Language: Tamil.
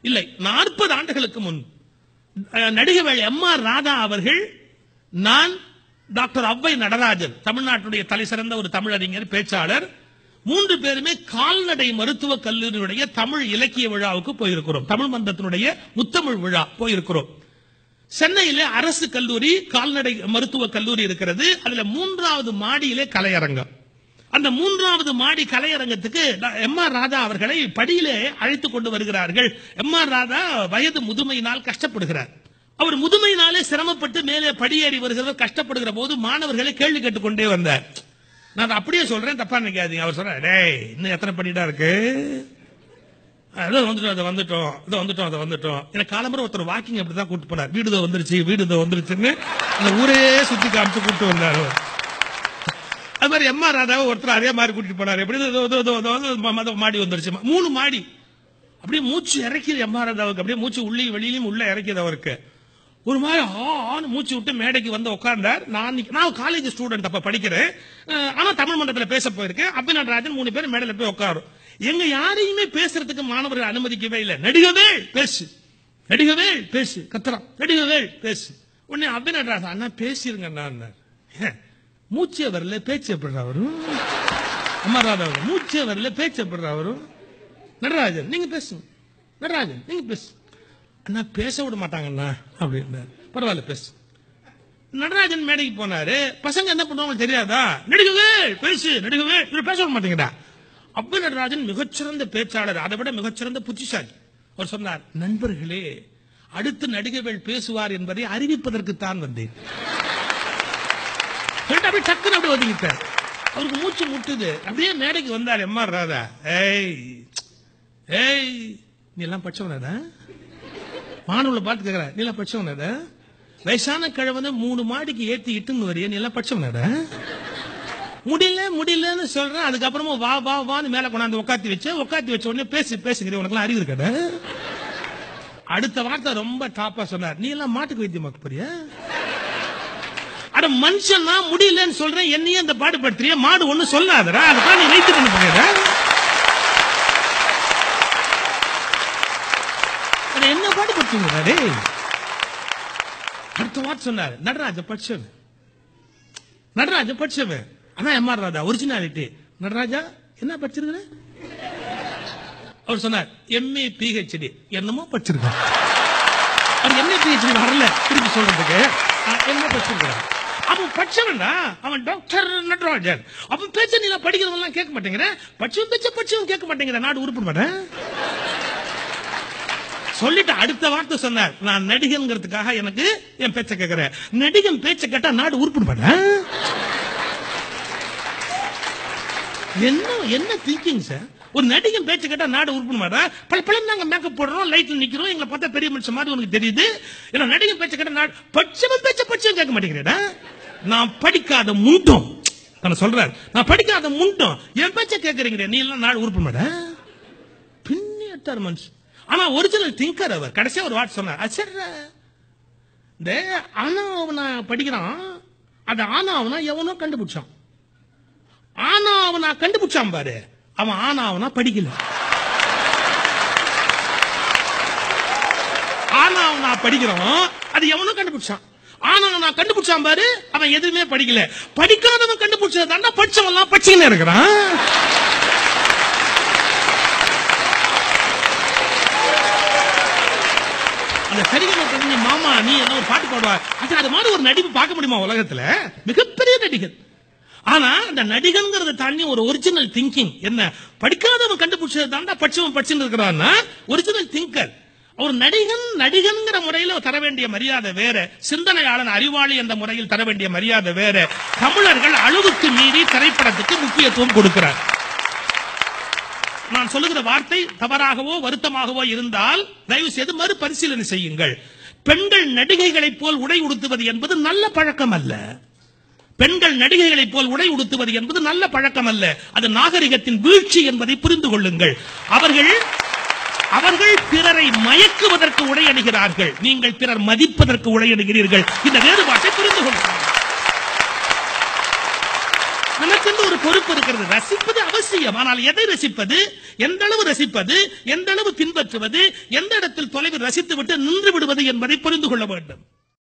இல்லை நாற்பது ஆண்டுகளுக்கு முன் அஹ், நடிகவேள் எம் ஆர் ராதா அவர்கள் நான் டாக்டர் அவ்வை நடராஜன் தமிழ்நாட்டுடைய தலை சிறந்த ஒரு தமிழறிஞர் பேச்சாளர் மூன்று பேருமே கால்நடை மருத்துவக் கல்லூரியுடைய தமிழ் இலக்கிய விழாவுக்கு போயிருக்கிறோம் தமிழ் மன்றத்தினுடைய முத்தமிழ் விழா போயிருக்கிறோம் சென்னையில அரசு கல்லூரி கால்நடை மருத்துவக் கல்லூரி இருக்கிறது அதுல மூன்றாவது மாடியிலே கலையரங்கம் அந்த மூன்றாவது மாடி கலையரங்கத்துக்கு எம் ஆர் ராதா அவர்களை படியிலே அழைத்துக் கொண்டு வருகிறார்கள் எம் ஆர் ராதா வயது முதுமையினால் கஷ்டப்படுகிறார் அவர் முதுமையினாலே சிரமப்பட்டு மேலே படியேறி வருகிறவர் கஷ்டப்படுகிற போது மாணவர்களை கேள்வி கேட்டுக்கொண்டே வந்தார் நான் அதை அப்படியே சொல்றேன் தப்பா நினைக்காதீங்க அவர் சொல்றார் டேய் இன்னும் எத்தனை படிடா இருக்கு அதோ வந்துட்டோம் அதை வந்துட்டோம் இதோ வந்துட்டோம் அதை வந்துட்டோம் எனக்கு காலம்பரம் ஒருத்தர் வாக்கிங் அப்படிதான் கூட்டு போனார் வீடு இதோ வந்துருச்சு வீடு இதோ வந்துருச்சுன்னு அந்த ஊரே சுத்தி காமிச்சு கூட்டு வந்தார் அவர். அது மாதிரி எம் ஆர் ராதாவை ஒருத்தர் அதே மாதிரி கூட்டிட்டு போனார் எப்படி இதோ, இதோ, இதோ, இதோ, இதோ, ம- ம- மாடி வந்துருச்சு மூணு மாடி அப்படியே மூச்சு இறக்கிது எம் ஆர் ராதாவுக்கு அப்படியே மூச்சு உள்ளே வெளியிலும் உள்ள இறக்கிது அவருக்கு ஒரு மாதிரி ஆ ஆன்னு மூச்சு விட்டு மேடைக்கு வந்து உட்கார்ந்தார் நான் இன்னைக்கு- நான் காலேஜ் ஸ்டூடெண்ட் அப்ப படிக்கிறேன் அஹ், ஆனா தமிழ் மன்றத்துல பேச போயிருக்கேன் அபி நடராஜன் மூணு பேர் மேடையில போய் உட்காரும் எங்க யாரையுமே பேசுறதுக்கு மாணவர்கள் அனுமதிக்கவே இல்லை நடிகவே பேசு நடிகவே பேசு கத்துறான் நடிகவே பேசு உடனே அபி நடராஜன் அண்ணா பேசிருங்க நான் மூச்சே வரல பேச்சு எப்படி வரும் அமராதா மூச்சே வரல பேச்சு எப்படி வரும் நடராஜன் நீங்க பேசுங்க நடராஜன் நீங்க பேசு அண்ணா பேச விட மாட்டாங்கண்ணா அப்படின்னாரு பரவாயில்ல பேசு நடராஜன் மேடைக்கு போனாரு பசங்க என்ன பண்ணுவாங்க தெரியாதா நடிகவே பேசு நடிகவே இவர் பேச விட மாட்டேங்கடா அப்ப நடராஜன் மிகச்சிறந்த பேச்சாளர் அதை விட மிகச்சிறந்த புத்திசாலி அவர் சொன்னார் நண்பர்களே அடுத்து நடிகவேள் பேசுவார் என்பதை அறிவிப்பதற்குத்தான் வந்தேன் சொல்லிட்டு அப்படியே டக்குன்னு அப்படியே ஒதுங்கிட்டார் அவருக்கு மூச்சு முட்டுது அப்படியே மேடைக்கு வந்தார் எம் ஆர் ராதா ஏய் ஏய் நீ எல்லாம் படிச்சவனடா மாணவர்களை பார்த்து கேக்குற நீ எல்லாம் படிச்சவனடா வயசான கிழவனை மூணு மாடிக்கு ஏத்தி இட்டுன்னு வரைய நீ எல்லாம் படிச்சவனடா முடியல முடியலன்னு சொல்றேன் அதுக்கப்புறமா வா வா வான்னு மேல கொண்டாந்து உட்காத்தி வச்சு உட்காத்தி வச்ச உடனே பேசி பேசுகிறேன் உனக்கு அறிவு இருக்கடா அடுத்த வார்த்தை ரொம்ப டாப்பா சொன்னார் நீ எல்லாம் மாட்டுக்கு வைத்தியமாக்க போறியா அட மனுஷன்னா முடியலன்னு சொல்றேன் என்னையே இந்த பாடுபடுத்துறிய மாடு ஒண்ணு சொல்லாதடா அதுதான் நீ வைத்து பண்ண போகிற அட என்ன பாடுபடுத்துங்க டேய் அடுத்த வார்த்தை சொன்னார் நடராஜ படிச்சவன் நடராஜ படிச்சவன் அதான் M R Radha originality Nataraja என்ன படிச்சிருக்கிற அவர் சொன்னார் எம்ஏ பிஹெச்டி என்னமோ படிச்சிருக்கார் அவர் எம்ஏ பிஹெச்டி வரல திருப்பி சொல்றதுக்கு அஹ், என்னமோ படிச்சிருக்கிறார் அவன் படிச்சவன்டா அவன் டாக்டர் நடராஜன் அவன் பேச்ச நீ நான் படிக்கிறவன் கேட்க மாட்டேங்கிற படிச்சவன் பேச்ச படிச்சவன் கேட்க மாட்டேங்கிற நாடு உருப்பிட மாட்டேன் சொல்லிட்டு அடுத்த வார்த்தை சொன்னார் நான் நடிகன்கிறதுக்காக எனக்கு என் பேச்ச கேட்கிறேன் நடிகன் பேச்ச கேட்டா நாடு உருப்பிட மாட்டேன் என்ன என்ன திங்கிங் சார் ஒரு நடிகன் பேச்சு கேட்டா நாடு உருப்பிட மாட்டா பல பல நாங்க மேக்கப் போடுறோம் லைட்ல நிக்கிறோம் எங்களை பார்த்தா பெரிய மனுஷன் மாதிரி உனக்கு தெரியுது ஏன்னா நடிகன் பேச்ச கேட்டா நாடு பச்சவன் பேச்ச பச்சவன் கேட்க மாட்டேங்கிறேடா நான் படிக்காத முண்டம் நான் சொல்றாரு நான் படிக்காத முண்டம் என் பேச்ச கேட்கறீங்க நீ எல்லாம் நாடு உருப்பிட மாட்டேன் பின்னிட்டார் மனுஷன் ஆனா ஒரிஜினல் திங்கர் அவர் கடைசியா ஒரு வார்த்தை சொன்னார் அது சரிடா. இந்த ஆனாவனா படிக்கிறான் அது ஆனாவனா எவனோ கண்டுபிடிச்சான் ஆனாவனா கண்டுபிடிச்சான் பாரு அவன் ஆனாவனா படிக்கல ஆனாவனா படிக்கிறவன் அது எவனோ கண்டுபிடிச்சான் ஆனா நான் கண்டுபிடிச்சான் பாரு அவன் எதுவுமே படிக்கல படிக்காதவன் கண்டுபிடிச்சது தாண்டா படிச்சவன் எல்லாம் படிச்சுக்கின்னு இருக்கிறான் அந்த சரிகம தெரிஞ்ச மாமா நீ என்ன ஒரு பாட்டு பாடுவா அது அது மாதிரி ஒரு நடிப்பு பார்க்க முடியுமா உலகத்துல மிகப்பெரிய நடிகன் ஆனா அந்த நடிகன்கிறத தாண்டி ஒரு ஒரிஜினல் திங்கிங் என்ன படிக்காதவன் கண்டுபிடிச்சது தாண்டா படிச்சவன் படிச்சுன்னு இருக்கிறான்னா ஒரிஜினல் திங்கர் ஒரு நடிகன் நடிகன்கிற முறையில தர வேண்டிய மரியாதை வேற சிந்தனையாளன் அறிவாளி என்ற முறையில் தர வேண்டிய மரியாதை வேற தமிழர்கள் அளவுக்கு மீறி திரைப்படத்துக்கு முக்கியத்துவம் கொடுக்கிறார் நான் சொல்லுகிற வார்த்தை தவறாகவோ வருத்தமாகவோ இருந்தால் தயவு செய்து மறுபரிசீலனை செய்யுங்கள் பெண்கள் நடிகைகளைப் போல் உடை உடுத்துவது என்பது நல்ல பழக்கம் அல்ல பெண்கள் நடிகைகளைப் போல் உடை உடுத்துவது என்பது நல்ல பழக்கம் அல்ல அது நாகரிகத்தின் வீழ்ச்சி என்பதை புரிந்து கொள்ளுங்கள் அவர்கள் அவர்கள் பிறரை மயக்குவதற்கு உடை அணிகிறார்கள் நீங்கள் பிறர் மதிப்பதற்கு உடை அணிகிறீர்கள் இந்த வேறுபாட்டை புரிந்து கொள்ளுங்கள் நமக்கென்று ஒரு பொறுப்பு இருக்கிறது ரசிப்பது அவசியம் ஆனால் எதை ரசிப்பது எந்த அளவு ரசிப்பது எந்த அளவு பின்பற்றுவது எந்த இடத்தில் தொலைவில் ரசித்து விட்டு நின்று விடுவது என்பதை புரிந்து கொள்ள வேண்டும்